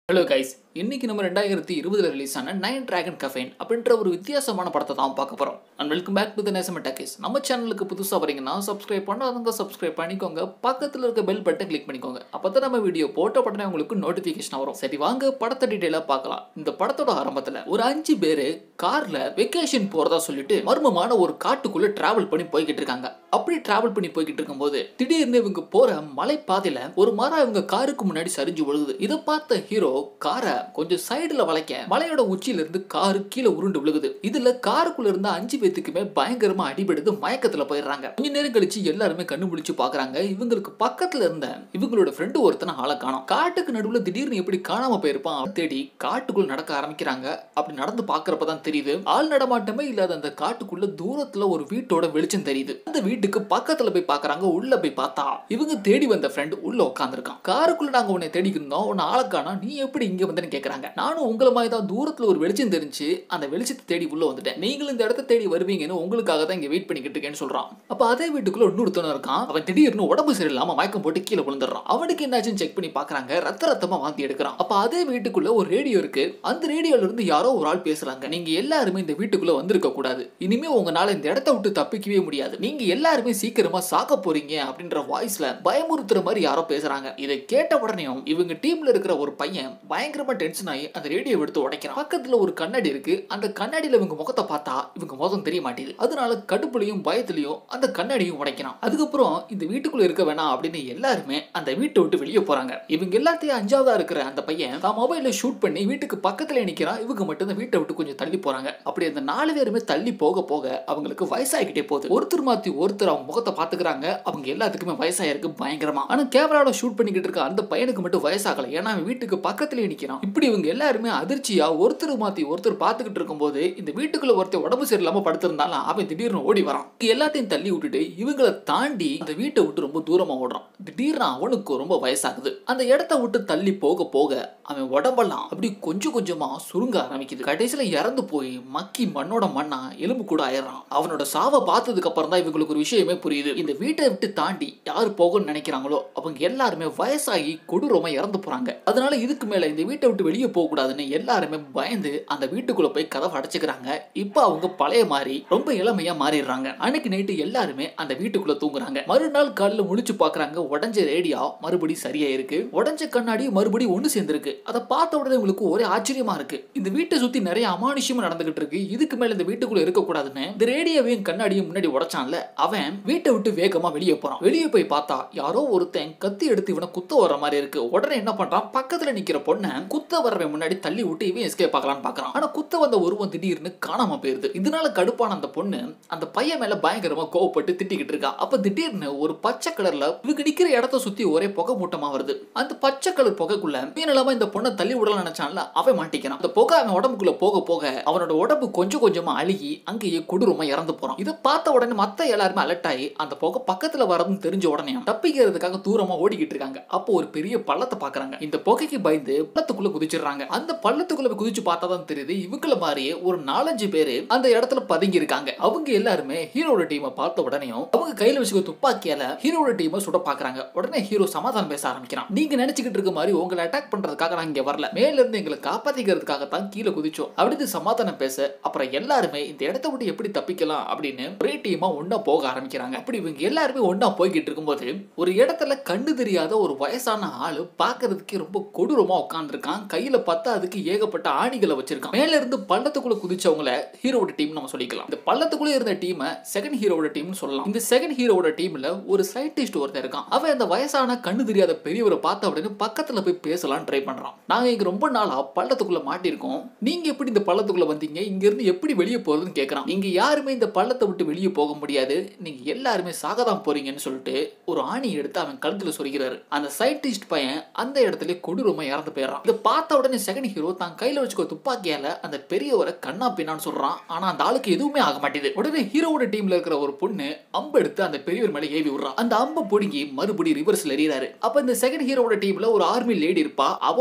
hello guys இன்னைக்கு நம்ம ரெண்டாயிரத்தி இருபதுல ரிலீஸ் ஆன நைன் டிராகன் கஃபைன் அப்படின்ற ஒரு வித்தியாசமான படத்தை தான் பார்க்க போறோம் and welcome back to the நேசம டாக்கிஸ் நம்ம சேனலுக்கு புதுசாக வரீங்கன்னா சப்ஸ்கிரைப் பண்ணாதவங்க சப்ஸ்கிரைப் பண்ணிக்கோங்க பக்கத்தில் இருக்க பெல் பட்டன் கிளிக் பண்ணிக்கோங்க அப்போ தான் நம்ம வீடியோ போட்ட உடனே உங்களுக்கு நோட்டிஃபிகேஷன் வரும் சரி வாங்க படத்தை டீட்டெயிலாக பார்க்கலாம் இந்த படத்தோட ஆரம்பத்தில் ஒரு அஞ்சு பேர் கார்ல வெக்கேஷன் போறதா சொல்லிட்டு மர்மமான ஒரு காட்டுக்குள்ள டிராவல் பண்ணி போய்கிட்டு இருக்காங்க அப்படி டிராவல் பண்ணி போய்கிட்டு இருக்கும்போது திடீர்னு இவங்க போற மலை பாதையில ஒரு மரம் இவங்க காருக்கு முன்னாடி சரிஞ்சு விழுகுது இதை பார்த்த ஹீரோ காரை கொஞ்சம் சைடுல வளைக்க மலையோட உச்சியில இருந்து காரு கீழே உருண்டு விழுகுது இதுல காருக்குள்ள இருந்த அஞ்சு பேத்துக்குமே பயங்கரமா அடிபடுது மயக்கத்துல போயிடுறாங்க கொஞ்ச நேரம் கழிச்சு எல்லாருமே கண்ணு முழிச்சு பாக்குறாங்க இவங்களுக்கு பக்கத்துல இருந்த இவங்களோட ஃப்ரெண்டு ஒருத்தனை ஆளை காணோம் காட்டுக்கு நடுவுல திடீர்னு எப்படி காணாம போயிருப்பான் அவன் தேடி காட்டுக்குள்ள நடக்க ஆரம்பிக்கிறாங்க அப்படி நடந்து பாக்குறப்பதான் தெரியுது ஆள் நடமாட்டமே இல்லாத அந்த காட்டுக்குள்ள தூரத்துல ஒரு வீட்டோட வெளிச்சம் தெரியுது அந்த வீட்டுக்கு பக்கத்துல போய் பாக்குறாங்க உள்ள போய் பார்த்தா இவங்க தேடி வந்த ஃப்ரெண்ட் உள்ள உட்காந்துருக்கான் காருக்குள்ள நாங்க உன்னை தேடிக்கிட்டு இருந்தோம் உன்னை ஆளக்கானா நீ எப்படி இங்க வந்தேன்னு கேக்குறாங்க நானும் உங்களை மாதிரி தான் தூரத்துல ஒரு வெளிச்சம் தெரிஞ்சு அந்த வெளிச்சத்தை தேடி உள்ள வந்துட்டேன் நீங்களும் இந்த இடத்த தேடி வருவீங்கன்னு உங்களுக்காக தான் இங்க வெயிட் பண்ணிக்கிட்டு இருக்கேன்னு சொல்றான் அப்ப அதே வீட்டுக்குள்ள இன்னொருத்தன இருக்கான் அவன் திடீர்னு உடம்பு சரியில்லாம மயக்கம் போட்டு கீழே விழுந்துடுறான் அவனுக்கு என்னாச்சுன்னு செக் பண்ணி பாக்குறாங்க ரத்த ரத்தமா வாந்தி எடுக்கிறான் அப்ப அதே வீட்டுக்குள்ள ஒரு ரேடியோ இருக்கு அந்த ரேடியோல இருந்து யாரோ ஒரு ஆள் பேசுறாங்க நீங்க எல்லாருமே இந்த வீட்டுக்குள்ள வந்திருக்க கூடாது இனிமே உங்களால இந்த இடத்த விட்டு தப்பிக்கவே முடியாது நீங்க எல்லாருமே சீக்கிரமா சாக்க போறீங்க அப்படின்ற வாய்ஸ்ல பயமுறுத்துற மாதிரி யாரோ பேசுறாங்க இதை கேட்ட உடனேயும் இவங்க டீம்ல இருக்கிற ஒரு பையன் பயங்கரமா டென்ஷன் ஆகி அந்த ரேடியோ எடுத்து உடைக்கிறான் பக்கத்துல ஒரு கண்ணாடி இருக்கு அந்த கண்ணாடியில இவங்க முகத்தை பார்த்தா இவங்க முகம் தெரிய மாட்டேங்குது அதனால கடுப்புலையும் பயத்திலையும் அந்த கண்ணாடியும் உடைக்கிறான் அதுக்கப்புறம் இந்த வீட்டுக்குள்ள இருக்க வேணாம் அப்படின்னு எல்லாருமே அந்த வீட்டை விட்டு வெளியே போறாங்க இவங்க எல்லாத்தையும் அஞ்சாவதா இருக்கிற அந்த பையன் தான் மொபைல ஷூட் பண்ணி வீட்டுக்கு பக்கத்துல நிக்கிறான் இவங்க மட்டும் தான் வீட்டை விட்டு கொஞ்சம் தள்ளி போறாங்க அப்படி அந்த நாலு பேருமே தள்ளி போக போக அவங்களுக்கு வயசாகிட்டே போகுது ஒருத்தர் மாத்தி ஒருத்தர் அவங்க முகத்தை பாத்துக்கிறாங்க அவங்க எல்லாத்துக்குமே வயசாயிருக்கு பயங்கரமா ஆனா கேமராவோட ஷூட் பண்ணிக்கிட்டு இருக்க அந்த பையனுக்கு மட்டும் வயசாகல ஏன்னா அவன் வீட்டுக்கு பக்கத்துலயே நிக்கிறான் இப்படி இவங்க எல்லாருமே அதிர்ச்சியா ஒருத்தர் மாத்தி ஒருத்தர் பாத்துக்கிட்டு இருக்கும்போது இந்த வீட்டுக்குள்ள ஒருத்தர் உடம்பு சரியில்லாம படுத்திருந்தாலும் அவன் திடீர்னு ஓடி வரான் இங்க எல்லாத்தையும் தள்ளி விட்டுட்டு இவங்களை தாண்டி அந்த வீட்டை விட்டு ரொம்ப தூரமா ஓடுறான் திடீர்னு அவனுக்கு ரொம்ப வயசாகுது அந்த இடத்த விட்டு தள்ளி போக போக அவன் உடம்பெல்லாம் அப்படி கொஞ்சம் கொஞ்சமா சுருங்க ஆரம்பிக்குது கடைசியில இறந்து போய் மக்கி மண்ணோட மண்ணா எலும்பு கூட ஆயிடுறான் அவனோட சாவை பார்த்ததுக்கு அப்புறம் தான் இவங்களுக்கு ஒரு விஷயமே புரியுது இந்த வீட்டை விட்டு தாண்டி யார் போகணும்னு நினைக்கிறாங்களோ அவங்க எல்லாருமே வயசாகி கொடூரமா இறந்து போறாங்க அதனால இதுக்கு மேல இந்த வீட்டை விட்டு வெளியே போக கூடாதுன்னு எல்லாருமே பயந்து அந்த வீட்டுக்குள்ள போய் கதவை அடைச்சுக்கிறாங்க இப்போ அவங்க பழைய மாதிரி ரொம்ப இளமையா மாறிடுறாங்க அன்னைக்கு நைட்டு எல்லாருமே அந்த வீட்டுக்குள்ள தூங்குறாங்க மறுநாள் காலையில முழிச்சு பாக்குறாங்க உடஞ்ச ரேடியா மறுபடி சரியா இருக்கு உடஞ்ச கண்ணாடி மறுபடி ஒண்ணு சேர்ந்திருக்கு அதை பார்த்த உடனே உங்களுக்கு ஒரே ஆச்சரியமா இருக்கு இந்த வீட்டை சுத்தி நிறைய அமானுஷ்யமும் நடந்துகிட்டு இருக்கு இதுக்கு மேல இந்த வீட்டுக்குள்ள இருக்க கூடாதுன்னு இந்த ரேடியோவையும் கண்ணாடியும் முன்னாடி உடைச்சான்ல அவன் வீட்டை விட்டு வேகமா வெளியே போறான் வெளியே போய் பார்த்தா யாரோ ஒருத்தன் கத்தி எடுத்து இவனை குத்த வர்ற மாதிரி இருக்கு உடனே என்ன பண்றான் பக்கத்துல நிக்கிற பொண்ணை குத்த வர்றவன் முன்னாடி தள்ளி விட்டு இவன் எஸ்கேப் பார்க்கலாம்னு பாக்குறான் ஆனா குத்த வந்த உருவம் திடீர்னு காணாம போயிருது இதனால கடுப்பான அந்த பொண்ணு அந்த பையன் மேல பயங்கரமா கோவப்பட்டு திட்டிக்கிட்டு இருக்கா அப்ப திடீர்னு ஒரு பச்சை கலர்ல இவங்க நிக்கிற இடத்த சுத்தி ஒரே புகை மூட்டமா வருது அந்த பச்சை கலர் புகைக்குள்ள மீனலாம இந்த பொண்ணை தள்ளி விடலாம் நினைச்சான்ல அவன் மாட்டிக்கிறான் அந்த புகை அவன் உடம்புக்குள்ள போக போக அவனோட உடம்பு கொஞ்சம் கொஞ்சமா அழுகி அங்கேயே கொடூரமா இறந்து போறான் இதை பார்த்த உடனே மத்த எல்லாருமே அலர்ட் ஆகி அந்த புகை பக்கத்துல வரதுன்னு தெரிஞ்ச உடனே தப்பிக்கிறதுக்காக தூரமா ஓடிக்கிட்டு இருக்காங்க அப்போ ஒரு பெரிய பள்ளத்தை பாக்குறாங்க இந்த புகைக்கு பயந்து பள்ளத்துக்குள்ள குதிச்சிடுறாங்க அந்த பள்ளத்துக்குள்ள போய் குதிச்சு பார்த்தா தான் தெரியுது இவங்கள மாதிரியே ஒரு நாலஞ்சு பேரு அந்த இடத்துல பதுங்கி இருக்காங்க அவங்க எல்லாருமே ஹீரோட டீமை பார்த்த உடனேயும் அவங்க கையில வச்சுக்க துப்பாக்கியால ஹீரோட டீமை சுட பாக்குறாங்க உடனே ஹீரோ சமாதானம் பேச ஆரம்பிக்கிறான் நீங்க நினைச்சுக்கிட்டு இருக்க மாதிரி உங்களை அட்டாக் பண்றதுக்காக நான் இங்க வரல மேல இருந்து எங்களை காப்பாத்திக்கிறதுக்காக தான் கீழே குதிச்சோம் அப்படின்னு சமாதானம் பேச அப்புறம் எல்லாருமே இந்த இடத்த விட்டு எப்படி தப்பிக்கலாம் அப்படின்னு ஒரே டீமா ஒன்னா போக ஆரம்பிக்கிறாங்க அப்படி இவங்க எல்லாருமே ஒன்னா போய்கிட்டு இருக்கும்போது ஒரு இடத்துல கண்ணு தெரியாத ஒரு வயசான ஆளு பாக்குறதுக்கு ரொம்ப கொடூரமா உட்காந்துருக்கான் கையில பார்த்தா அதுக்கு ஏகப்பட்ட ஆணிகளை வச்சிருக்கான் மேல இருந்து பள்ளத்துக்குள்ள குதிச்சவங்கள ஹீரோட டீம் நம்ம சொல்லிக்கலாம் இந்த பள்ளத்துக்குள்ள இருந்த டீமை செகண்ட் ஹீரோட டீம்னு சொல்லலாம் இந்த செகண்ட் ஹீரோட டீம்ல ஒரு சயின்டிஸ்ட் ஒருத்தர் இருக்கான் அவன் அந்த வயசான கண்ணு தெரியாத பெரியவரை பார்த்த உடனே பக்கத்துல போய் பேசலாம் ட்ரை பண்றான் நாங்க இங்க ரொம்ப நாளா பள்ளத்துக்குள்ள மாட்டிருக்கோம் நீங்க எப்படி இந்த பள்ளத்துக்குள்ள வந்தீங்க இங்க இருந்து எப்படி வெளியே போறதுன்னு கேக்குறான் நீங்க யாருமே இந்த பள்ளத்தை விட்டு வெளியே போக முடியாது நீங்க எல்லாருமே சாகதான் போறீங்கன்னு சொல்லிட்டு ஒரு ஆணி எடுத்து அவன் கழுத்துல சொரிக்கிறாரு அந்த சயின்டிஸ்ட் பையன் அந்த இடத்துல கொடூரமா இறந்து போயிடறான் இதை பார்த்த உடனே செகண்ட் ஹீரோ தான் கையில வச்சுக்கோ துப்பாக்கியால அந்த பெரியவரை கண்ணா பின்னான்னு சொல்றான் ஆனா அந்த ஆளுக்கு எதுவுமே ஆக மாட்டேது உடனே ஹீரோவோட டீம்ல இருக்கிற ஒரு பொண்ணு அம்பு எடுத்து அந்த பெரியவர் மேல ஏவி விடுறான் அந்த அம்பை பிடுங்கி மறுபடி ரிவர்ஸ்ல எறியறாரு அப்ப இந்த செகண்ட் ஹீரோவோட டீம்ல ஒரு ஆர்மி லேடி இருப்பா அவ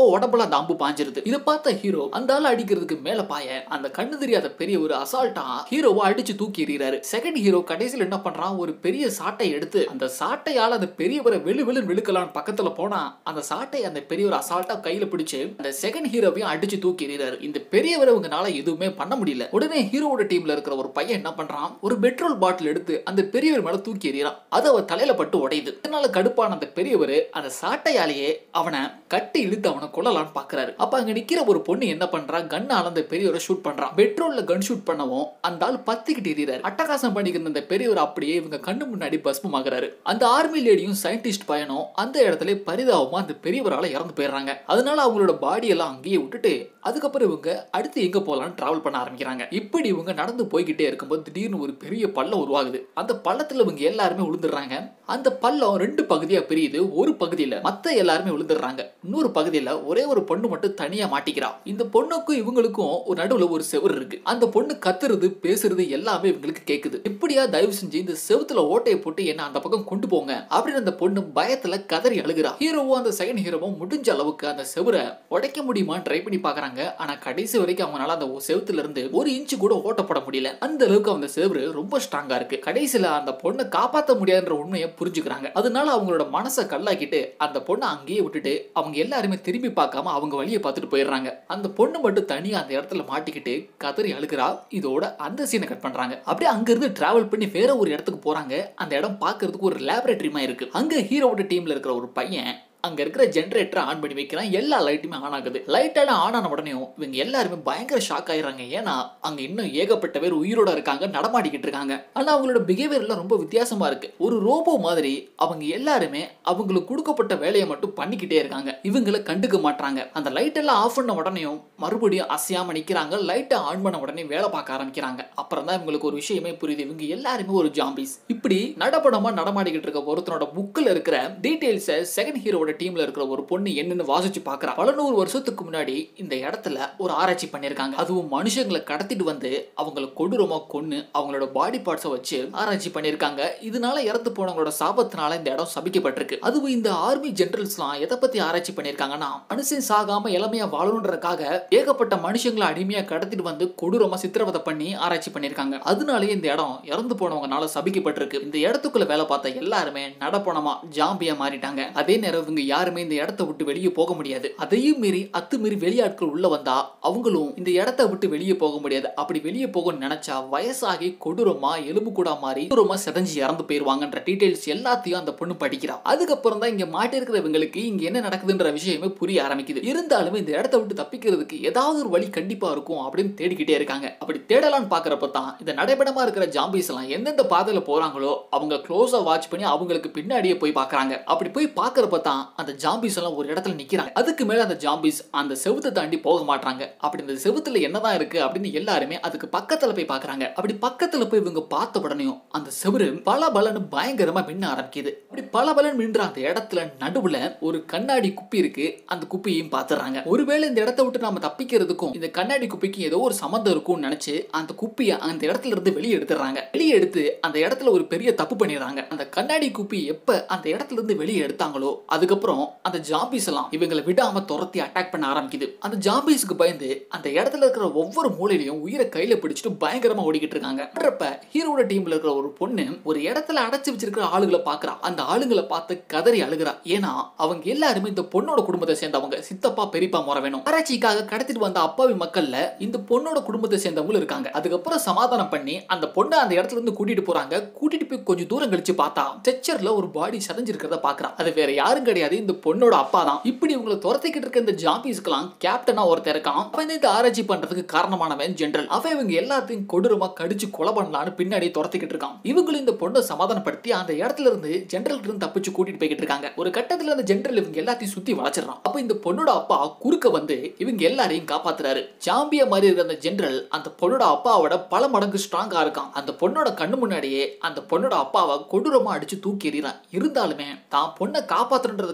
உடம்புல அந்த அம்பு பாஞ்சிருது இதை பார்த்த ஹீரோ அந்த ஆள் அடிக்கிறதுக்கு மேல பாய அந்த கண்ணு தெரியாத பெரிய ஒரு அசால்ட்டா ஹீரோவை அடிச்சு தூக்கி எறிகிறாரு செகண்ட் ஹீரோ கடைசியில் என்ன பண்றான் ஒரு பெரிய சாட்டை எடுத்து அந்த சாட்டையால அந்த பெரியவரை வெளு வெளுன்னு வெளுக்கலான்னு பக்கத்துல போனா அந்த சாட்டை அந்த பெரியவர் அசால்ட்டா கையில பிடிச்சு அந்த செகண்ட் ஹீரோவையும் அடிச்சு தூக்கி எறிகிறாரு இந்த பெரியவரை இவங்கனால எதுவுமே பண்ண முடியல உடனே ஹீரோவோட டீம்ல இருக்கிற ஒரு பையன் என்ன பண்றான் ஒரு பெட்ரோல் பாட்டில் எடுத்து அந்த பெரியவர் மேல தூக்கி எறிகிறான் அது அவர் தலையில பட்டு உடையுது இதனால கடுப்பான அந்த பெரியவர் அந்த சாட்டையாலேயே அவனை கட்டி இழுத்து அவனை கொல்லலாம்னு பாக்குறாரு அப்ப அங்க நிக்கிற ஒரு பொண்ணு என்ன பண்றா கண்ணால அந்த பெரியவரை ஷூட் பண்றான் பெட்ரோல்ல கன் ஷூட் பண்ணவும் அந்த ஆள் பத்திக்கிட்டு எறிறாரு அட்டகாசம் பண்ணிக்கிற அந்த பெரியவர் அப்படியே இவங்க கண்ணு முன்னாடி பஸ்மமாகறாரு அந்த ஆர்மி லேடியும் சயின்டிஸ்ட் பையனும் அந்த இடத்துல பரிதாபமா அந்த பெரியவரால இறந்து போயிடுறாங்க அதனால அவங்களோட பாடி எல்லாம் அங்கேயே விட்டுட்டு அதுக்கப்புறம் இவங்க அடுத்து எங்க போலாம்னு டிராவல் பண்ண ஆரம்பிக்கிறாங்க இப்படி இவங்க நடந்து போய்கிட்டே இருக்கும்போது திடீர்னு ஒரு பெரிய பள்ளம் உருவாகுது அந்த பள்ளத்துல இவங்க எல்லாருமே விழுந்துடுறாங்க அந்த பள்ளம் ரெண்டு பகுதியா பிரியுது ஒரு பகுதியில மத்த எல்லாருமே விழுந்துடுறாங்க இன்னொரு பகுதியில ஒரே ஒரு பொண்ணு மட்டும் தனியா மாட்டிக்கிறா இந்த பொண்ணுக்கும் இவங்களுக்கும் ஒரு நடுவுல ஒரு செவுரு இருக்கு அந்த பொண்ணு கத்துறது பேசுறது எல்லாமே இவங்களுக்கு கேக்குது இப்படியா தயவு செஞ்சு இந்த செவுத்துல ஓட்டையை போட்டு என்ன அந்த பக்கம் கொண்டு போங்க அப்படின்னு அந்த பொண்ணு பயத்துல கதறி அழுகிறா ஹீரோவும் அந்த செகண்ட் ஹீரோவும் முடிஞ்ச அளவுக்கு அந்த செவுரை உடைக்க முடியுமான்னு ட்ரை பண்ணி பாக்குறாங்க ஆனா கடைசி வரைக்கும் அவங்களால அந்த செவுத்துல இருந்து ஒரு இன்ச்சு கூட ஓட்டப்பட முடியல அந்த அளவுக்கு அந்த செவுரு ரொம்ப ஸ்ட்ராங்கா இருக்கு கடைசியில அந்த பொண்ணை காப்பாத்த முடியாதுன்ற உண்மையை புரிஞ்சுக்கிறாங்க அதனால அவங்களோட மனசை கல்லாக்கிட்டு அந்த பொண்ணை அங்கேயே விட்டுட்டு அவங்க எல்லாருமே திரும்பி பார்க்காம அவங்க வழியை பார்த்துட்டு போயிடுறாங்க அந்த பொண்ணு மட்டும் தனியா அந்த இடத்துல மாட்டிக்கிட்டு கதறி அழுகிறா இதோட அந்த சீனை கட் பண்றாங்க அப்படியே அங்க இருந்து டிராவல் பண்ணி வேற ஒரு இடத்துக்கு போறாங்க அந்த இடம் பார்க்கிறதுக்கு ஒரு லேபரேட்டரிமா இருக்கு அங்க ஹீரோவோட டீம்ல இருக்கிற ஒரு பையன் அங்க இருக்கிற ஜென்ரேட்டரை ஆன் பண்ணி வைக்கிறான் எல்லா லைட்டுமே ஆன் ஆகுது லைட்டெல்லாம் ஆன் ஆன உடனே இவங்க எல்லாருமே பயங்கர ஷாக் ஆயிடுறாங்க ஏன்னா அங்க இன்னும் ஏகப்பட்ட பேர் உயிரோட இருக்காங்க நடமாடிக்கிட்டு இருக்காங்க ஆனா அவங்களோட பிஹேவியர் எல்லாம் ரொம்ப வித்தியாசமா இருக்கு ஒரு ரோபோ மாதிரி அவங்க எல்லாருமே அவங்களுக்கு கொடுக்கப்பட்ட வேலையை மட்டும் பண்ணிக்கிட்டே இருக்காங்க இவங்களை கண்டுக்க மாட்டாங்க அந்த லைட் எல்லாம் ஆஃப் பண்ண உடனேயும் மறுபடியும் அசையாம நிக்கிறாங்க லைட்டை ஆன் பண்ண உடனே வேலை பார்க்க ஆரம்பிக்கிறாங்க அப்புறம் தான் இவங்களுக்கு ஒரு விஷயமே புரியுது இவங்க எல்லாருமே ஒரு ஜாம்பிஸ் இப்படி நடப்படமா நடமாடிக்கிட்டு இருக்க ஒருத்தனோட புக்கில் இருக்கிற டீடைல்ஸை செகண்ட் ஹீரோட டீம்ல இருக்கிற ஒரு பொண்ணு என்னன்னு வாசிச்சு பார்க்கறா பல நூறு வருஷத்துக்கு முன்னாடி இந்த இடத்துல ஒரு ஆராய்ச்சி பண்ணியிருக்காங்க அதுவும் மனுஷங்களை கடத்திட்டு வந்து அவங்கள கொடூரமா கொன்னு அவங்களோட பாடி பார்ட்ஸை வச்சு ஆராய்ச்சி பண்ணியிருக்காங்க இதனால இறந்து போனவங்களோட சாபத்தினால இந்த இடம் சபிக்கப்பட்டிருக்கு அதுவும் இந்த ஆர்மி ஜெனரல்ஸ்லாம் எதை பத்தி ஆராய்ச்சி பண்ணியிருக்காங்கன்னா மனுஷன் சாகாம இளமையா வாழணுன்றதுக்காக ஏகப்பட்ட மனுஷங்களை அடிமையா கடத்திட்டு வந்து கொடூரமா சித்திரவதை பண்ணி ஆராய்ச்சி பண்ணியிருக்காங்க அதனாலேயே இந்த இடம் இறந்து போனவங்கனால சபிக்கப்பட்டிருக்கு இந்த இடத்துக்குள்ள வேலை பார்த்த எல்லாருமே நடப்பணமா ஜாம்பியா மாறிட்டாங்க அதே நேரம் இவங்க யாருமே இந்த இடத்த விட்டு வெளியே போக முடியாது அதையும் மீறி அத்துமீறி வெளியாட்கள் உள்ள வந்தா அவங்களும் இந்த இடத்த விட்டு வெளியே போக முடியாது அப்படி வெளியே போகணும்னு நினைச்சா வயசாகி கொடூரமா எலும்பு கூட மாறி கொடூரமா செதஞ்சு இறந்து போயிருவாங்கன்ற டீடைல்ஸ் எல்லாத்தையும் அந்த பொண்ணு படிக்கிறா அதுக்கப்புறம் தான் இங்க மாட்டிருக்கிறவங்களுக்கு இங்க என்ன நடக்குதுன்ற விஷயமே புரிய ஆரம்பிக்குது இருந்தாலுமே இந்த இடத்த விட்டு தப்பிக்கிறதுக்கு ஏதாவது ஒரு வழி கண்டிப்பா இருக்கும் அப்படின்னு தேடிக்கிட்டே இருக்காங்க அப்படி தேடலாம்னு பாக்குறப்ப தான் இந்த நடைபெடமா இருக்கிற ஜாம்பிஸ் எல்லாம் எந்தெந்த பாதையில போறாங்களோ அவங்க க்ளோஸா வாட்ச் பண்ணி அவங்களுக்கு பின்னாடியே போய் பாக்குறாங்க அப்படி போய் பாக்குறப்ப தான் அந்த ஜாம்பிஸ் எல்லாம் ஒரு இடத்துல நிக்கிறாங்க அதுக்கு மேல அந்த ஜாம்பிஸ் அந்த செவுத்தை தாண்டி போக மாட்டாங்க அப்படி இந்த செவுத்துல என்னதான் இருக்கு அப்படின்னு எல்லாருமே அதுக்கு பக்கத்துல போய் பாக்குறாங்க அப்படி பக்கத்துல போய் இவங்க பார்த்த உடனேயும் அந்த செவுரு பல பலன்னு பயங்கரமா மின்ன ஆரம்பிக்குது அப்படி பல பலன் மின்ற அந்த இடத்துல நடுவுல ஒரு கண்ணாடி குப்பி இருக்கு அந்த குப்பியையும் பாத்துறாங்க ஒருவேளை இந்த இடத்த விட்டு நாம தப்பிக்கிறதுக்கும் இந்த கண்ணாடி குப்பிக்கும் ஏதோ ஒரு சம்மந்தம் இருக்கும்னு நினைச்சு அந்த குப்பியை அந்த இடத்துல இருந்து வெளியே எடுத்துறாங்க வெளியே எடுத்து அந்த இடத்துல ஒரு பெரிய தப்பு பண்ணிடுறாங்க அந்த கண்ணாடி குப்பி எப்ப அந்த இடத்துல இருந்து வெளியே எடுத்தாங்களோ அதுக்கப்புறம் அந்த ஜாம்பிஸ் எல்லாம் இவங்களை விடாம துரத்தி அட்டாக் பண்ண ஆரம்பிக்குது அந்த ஜாம்பிஸ்க்கு பயந்து அந்த இடத்துல இருக்கிற ஒவ்வொரு மூலையிலையும் உயிரை கையில பிடிச்சிட்டு பயங்கரமா ஓடிக்கிட்டு இருக்காங்க அப்ப ஹீரோட டீம்ல இருக்கிற ஒரு பொண்ணு ஒரு இடத்துல அடைச்சு வச்சிருக்கிற ஆளுகளை பாக்குறா அந்த ஆளுங்களை பார்த்து கதறி அழுகிறா ஏன்னா அவங்க எல்லாருமே இந்த பொண்ணோட குடும்பத்தை சேர்ந்தவங்க சித்தப்பா பெரியப்பா முறை வேணும் ஆராய்ச்சிக்காக கடத்திட்டு வந்த அப்பாவி மக்கள்ல இந்த பொண்ணோட குடும்பத்தை சேர்ந்தவங்களும் இருக்காங்க அதுக்கப்புறம் சமாதானம் பண்ணி அந்த பொண்ணை அந்த இடத்துல இருந்து கூட்டிட்டு போறாங்க கூட்டிட்டு போய் கொஞ்சம் தூரம் கழிச்சு பார்த்தா ஸ்ட்ரெச்சர்ல ஒரு பாடி சதஞ்சிருக்கிறத பாக்குறா அது வேற யாரும் கிடையாது இந்த பொண்ணோட அப்பா தான் இப்படி இவங்களை துரத்திக்கிட்டு இருக்க இந்த ஜாம்பிஸ்க்கெல்லாம் கேப்டனா ஒருத்தர் இருக்கான் அவன் இந்த ஆராய்ச்சி பண்றதுக்கு காரணமானவன் ஜெனரல் அவன் இவங்க எல்லாத்தையும் கொடூரமா கடிச்சு கொலை பண்ணலான்னு பின்னாடி துரத்திக்கிட்டு இருக்கான் இவங்களும் இந்த பொண்ணை சமாதானப்படுத்தி அந்த இடத்துல இருந்து ஜெனரல் இருந்து தப்பிச்சு கூட்டிட்டு போய்கிட்டு இருக்காங்க ஒரு கட்டத்துல அந்த ஜெனரல் இவங்க எல்லாத்தையும் சுத்தி வளைச்சிடறான் அப்ப இந்த பொண்ணோட அப்பா குறுக்க வந்து இவங்க எல்லாரையும் காப்பாத்துறாரு ஜாம்பியா மாதிரி இருக்கிற அந்த ஜெனரல் அந்த பொண்ணோட அப்பாவோட பல மடங்கு ஸ்ட்ராங்கா இருக்கான் அந்த பொண்ணோட கண்ணு முன்னாடியே அந்த பொண்ணோட அப்பாவை கொடூரமா அடிச்சு தூக்கி எறிறான் இருந்தாலுமே தான் பொண்ணை காப்பாத்துறதுக்காக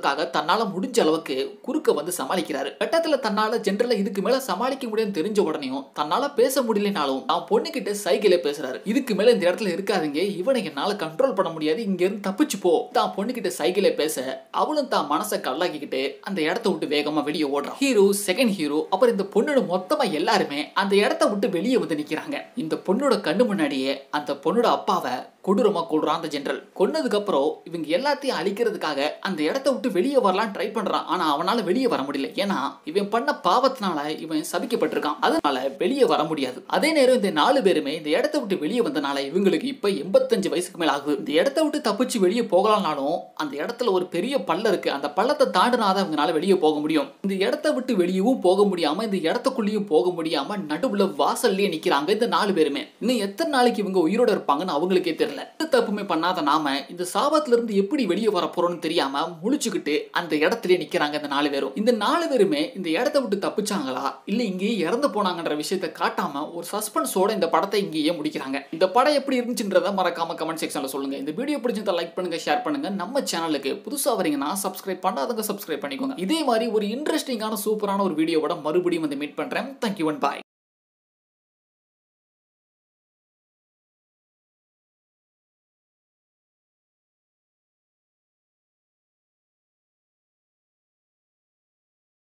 தப்பிக்கிறதுக்காக தன்னால முடிஞ்ச அளவுக்கு குறுக்க வந்து சமாளிக்கிறாரு கட்டத்துல தன்னால ஜென்ரலா இதுக்கு மேல சமாளிக்க முடியும்னு தெரிஞ்ச உடனேயும் தன்னால பேச முடியலனாலும் தான் பொண்ணுகிட்ட சைக்கிளே பேசுறாரு இதுக்கு மேல இந்த இடத்துல இருக்காதீங்க இவனை என்னால கண்ட்ரோல் பண்ண முடியாது இங்க இருந்து தப்பிச்சு போ தான் பொண்ணுகிட்ட சைக்கிளே பேச அவளும் தான் மனசை கல்லாக்கிக்கிட்டு அந்த இடத்த விட்டு வேகமா வெளியே ஓடுறான் ஹீரோ செகண்ட் ஹீரோ அப்புறம் இந்த பொண்ணோட மொத்தமா எல்லாருமே அந்த இடத்த விட்டு வெளியே வந்து நிக்கிறாங்க இந்த பொண்ணோட கண்ணு முன்னாடியே அந்த பொண்ணோட அப்பாவை கொடூரமா கொள்றான் அந்த ஜெனரல் கொன்னதுக்கு அப்புறம் இவங்க எல்லாத்தையும் அழிக்கிறதுக்காக அந்த இடத்த விட்டு வெளியே வரலாம் ட்ரை பண்றான் ஆனா அவனால வெளியே வர முடியல ஏன்னா இவன் பண்ண பாவத்தினால இவன் சபிக்கப்பட்டிருக்கான் அதனால வெளியே வர முடியாது அதே நேரம் இந்த நாலு பேருமே இந்த இடத்த விட்டு வெளியே வந்தனால இவங்களுக்கு இப்ப எண்பத்தஞ்சு வயசுக்கு மேல ஆகுது இந்த இடத்த விட்டு தப்பிச்சு வெளியே போகலாம்னாலும் அந்த இடத்துல ஒரு பெரிய பள்ளம் இருக்கு அந்த பள்ளத்தை தாண்டினாதான் இவங்களால வெளியே போக முடியும் இந்த இடத்த விட்டு வெளியவும் போக முடியாம இந்த இடத்துக்குள்ளேயும் போக முடியாம நடுவுல வாசல்லயே நிக்கிறாங்க இந்த நாலு பேருமே இன்னும் எத்தனை நாளைக்கு இவங்க உயிரோட இருப்பாங்கன்னு அவங்களுக்கே தெரியல எந்த தப்புமே பண்ணாத நாம இந்த சாபத்துல இருந்து எப்படி வெளியே வர போறோம்னு தெரியாம முழிச்சுக்கிட்டு அந்த இடத்துலயே நிக்கிறாங்க இந்த நாலு பேரும் இந்த நாலு பேருமே இந்த இடத்த விட்டு தப்பிச்சாங்களா இல்ல இங்கேயே இறந்து போனாங்கன்ற விஷயத்த காட்டாம ஒரு சஸ்பென்ஸோட இந்த படத்தை இங்கேயே முடிக்கிறாங்க இந்த படம் எப்படி இருந்துச்சுன்றத மறக்காம கமெண்ட் செக்ஷன்ல சொல்லுங்க இந்த வீடியோ பிடிச்சிருந்தா லைக் பண்ணுங்க ஷேர் பண்ணுங்க நம்ம சேனலுக்கு புதுசா வரீங்கன்னா சப்ஸ்கிரைப் பண்ணாதவங்க சப்ஸ்கிரைப் பண்ணிக்கோங்க இதே மாதிரி ஒரு இன்ட்ரெஸ்டிங்கான சூப்பரான ஒரு வீடியோவோட மறுபடியும் வந்து மீட் பண்றேன் தேங்க்யூ அண்ட் பாய்